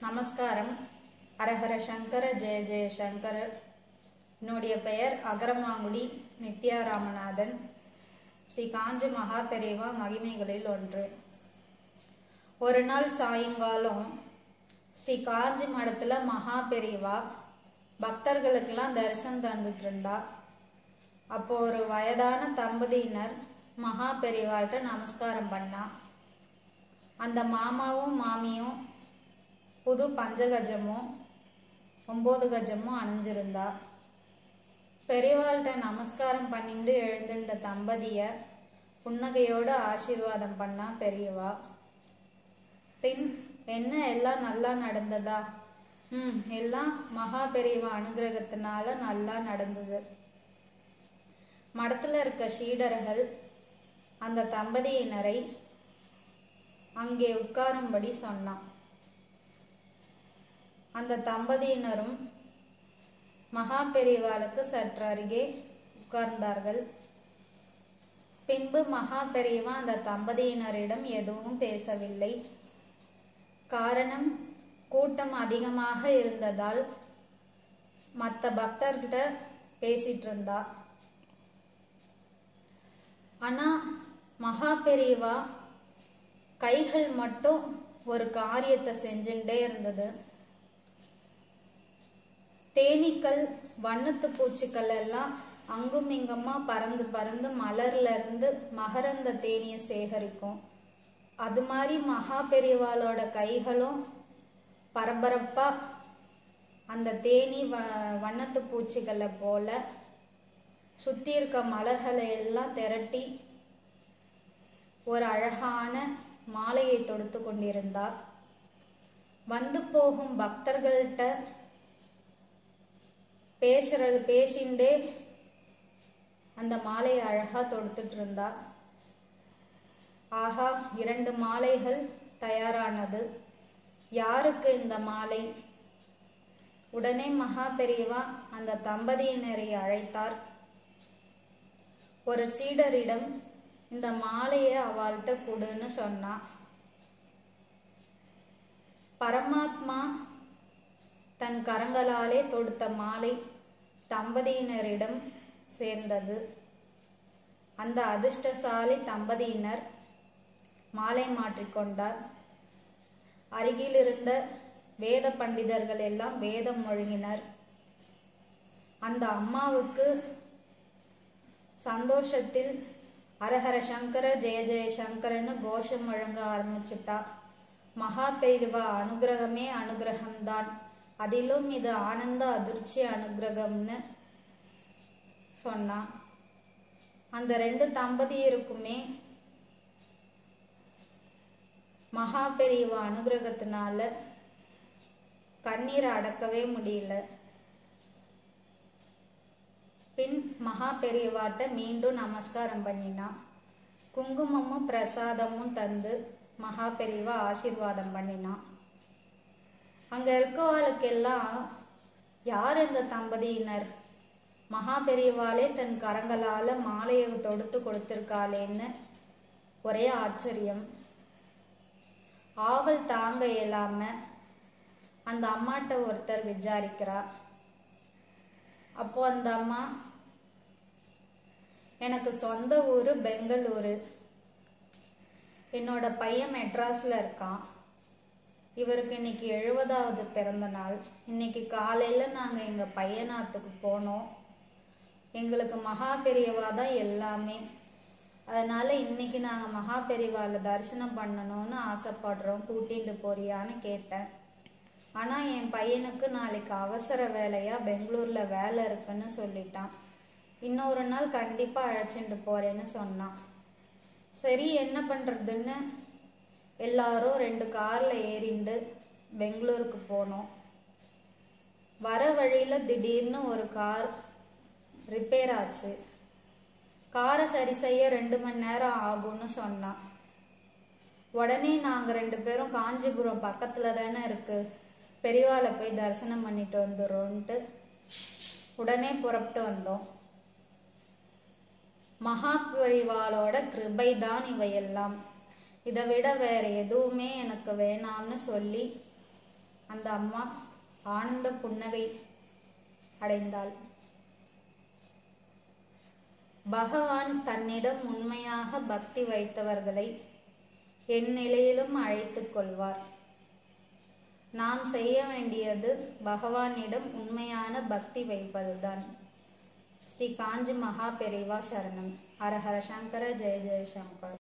நமஸ்காரம் அரஹர சங்கர ஜெய ஜெய சங்கர என்னுடைய பெயர் அகரமாங்குடி நித்யா ராமநாதன் ஸ்ரீ காஞ்சி மகா பெரியவா மகிமைகளில் ஒன்று ஒரு நாள் சாயங்காலம் ஸ்ரீ காஞ்சி மடத்தில் மகா பெரியவா பக்தர்களுக்கெல்லாம் தரிசனம் தந்துட்டு இருந்தா அப்போ ஒரு வயதான தம்பதியினர் மகா பெரியவாள்கிட்ட நமஸ்காரம் பண்ணா அந்த மாமாவும் மாமியும் புது பஞ்சகஜமும் ஒம்பது கஜமும் அணிஞ்சிருந்தா பெரியவாள்கிட்ட நமஸ்காரம் பண்ணிட்டு எழுந்துட்ட தம்பதிய புன்னகையோட ஆசீர்வாதம் பண்ணா பெரியவா பின் என்ன எல்லாம் நல்லா நடந்ததா ம் எல்லாம் மகா பெரியவா அனுகிரகத்தினால நல்லா நடந்தது மடத்தில் இருக்க சீடர்கள் அந்த தம்பதியினரை அங்கே உட்காரும்படி சொன்னான் அந்த தம்பதியினரும் மகா பெரியவாளுக்கு சற்று அருகே உட்கார்ந்தார்கள் பின்பு மகா பெரியவா அந்த தம்பதியினரிடம் எதுவும் பேசவில்லை காரணம் கூட்டம் அதிகமாக இருந்ததால் மற்ற பக்தர்கிட்ட பேசிட்டு இருந்தா ஆனா மகா பெரியவா கைகள் மட்டும் ஒரு காரியத்தை செஞ்சுட்டே இருந்தது தேனீக்கள் வண்ணத்து பூச்சிகள் எல்லாம் அங்கும் இங்குமா பறந்து பறந்து மலர்ல இருந்து மகரந்த தேனியை சேகரிக்கும் அது மாதிரி மகா பெரியவாளோட கைகளும் பரபரப்பா அந்த தேனி வ வண்ணத்து பூச்சிகளை போல சுத்தி இருக்க மலர்களை எல்லாம் திரட்டி ஒரு அழகான மாலையை தொடுத்து கொண்டிருந்தார் வந்து போகும் பக்தர்கள்ட்ட பேசுறது பேசிண்டே அந்த மாலையை அழகா தொடுத்துட்டு இருந்தா ஆஹா இரண்டு மாலைகள் தயாரானது யாருக்கு இந்த மாலை உடனே மகா பெரியவா அந்த தம்பதியினரை அழைத்தார் ஒரு சீடரிடம் இந்த மாலையை அவள்கிட்ட கொடுன்னு சொன்னா பரமாத்மா தன் கரங்களாலே தொடுத்த மாலை தம்பதியினரிடம் சேர்ந்தது அந்த அதிர்ஷ்டசாலி தம்பதியினர் மாலை மாற்றிக்கொண்டார் அருகில் இருந்த வேத பண்டிதர்கள் எல்லாம் வேதம் மொழிகினர் அந்த அம்மாவுக்கு சந்தோஷத்தில் அரஹர சங்கர ஜெய ஜெய சங்கரன்னு கோஷம் முழங்க ஆரம்பிச்சுட்டா மகா பெரிவா அனுகிரகமே அனுகிரகம்தான் அதிலும் இது ஆனந்த அதிர்ச்சி அனுகிரகம்னு சொன்னா அந்த ரெண்டு தம்பதியருக்குமே மகா பெரியவா அனுகிரகத்தினால கண்ணீரை அடக்கவே முடியல பின் மகா பெரியவாட்ட மீண்டும் நமஸ்காரம் பண்ணினா குங்குமமும் பிரசாதமும் தந்து மகா பெரியவா ஆசீர்வாதம் பண்ணினா அங்க இருக்கவாளுக்கெல்லாம் யார் இந்த தம்பதியினர் மகா பெரியவாளே தன் கரங்களால மாலையை தொடுத்து கொடுத்திருக்காளேன்னு ஒரே ஆச்சரியம் ஆவல் தாங்க இயலாம அந்த அம்மாட்ட ஒருத்தர் விசாரிக்கிறா அப்போ அந்த அம்மா எனக்கு சொந்த ஊர் பெங்களூரு என்னோட பையன் மெட்ராஸில் இருக்கான் இவருக்கு இன்னைக்கு எழுபதாவது பிறந்த நாள் இன்னைக்கு காலையில் நாங்கள் எங்கள் பையனாத்துக்கு போனோம் எங்களுக்கு மகா பெரியவா தான் எல்லாமே அதனால் இன்னைக்கு நாங்கள் மகா பெரியவாவில் தரிசனம் பண்ணணும்னு ஆசைப்படுறோம் கூட்டிகிட்டு போறியான்னு கேட்டேன் ஆனால் என் பையனுக்கு நாளைக்கு அவசர வேலையாக பெங்களூரில் வேலை இருக்குன்னு சொல்லிட்டான் இன்னொரு நாள் கண்டிப்பாக அழைச்சிட்டு போகிறேன்னு சொன்னான் சரி என்ன பண்ணுறதுன்னு எல்லாரும் ரெண்டு காரில் ஏறிண்டு பெங்களூருக்கு போனோம் வர வழியில் திடீர்னு ஒரு கார் ரிப்பேர் ஆச்சு காரை சரி செய்ய ரெண்டு மணி நேரம் ஆகும்னு சொன்னான் உடனே நாங்கள் ரெண்டு பேரும் காஞ்சிபுரம் பக்கத்தில் தானே இருக்குது பெரியவாளை போய் தரிசனம் பண்ணிட்டு வந்துடுறோன்ட்டு உடனே புறப்பட்டு வந்தோம் மகா பெரிவாளோட கிருபை தான் இவையெல்லாம் இதை விட வேற எதுவுமே எனக்கு வேணாம்னு சொல்லி அந்த அம்மா ஆனந்த புன்னகை அடைந்தாள் பகவான் தன்னிடம் உண்மையாக பக்தி வைத்தவர்களை என் நிலையிலும் அழைத்துக் கொள்வார் நாம் செய்ய வேண்டியது பகவானிடம் உண்மையான பக்தி வைப்பதுதான் ஸ்ரீ காஞ்சி மகா பெரிவா சரணம் ஹர ஹர சங்கர ஜெய ஜெய சங்கர்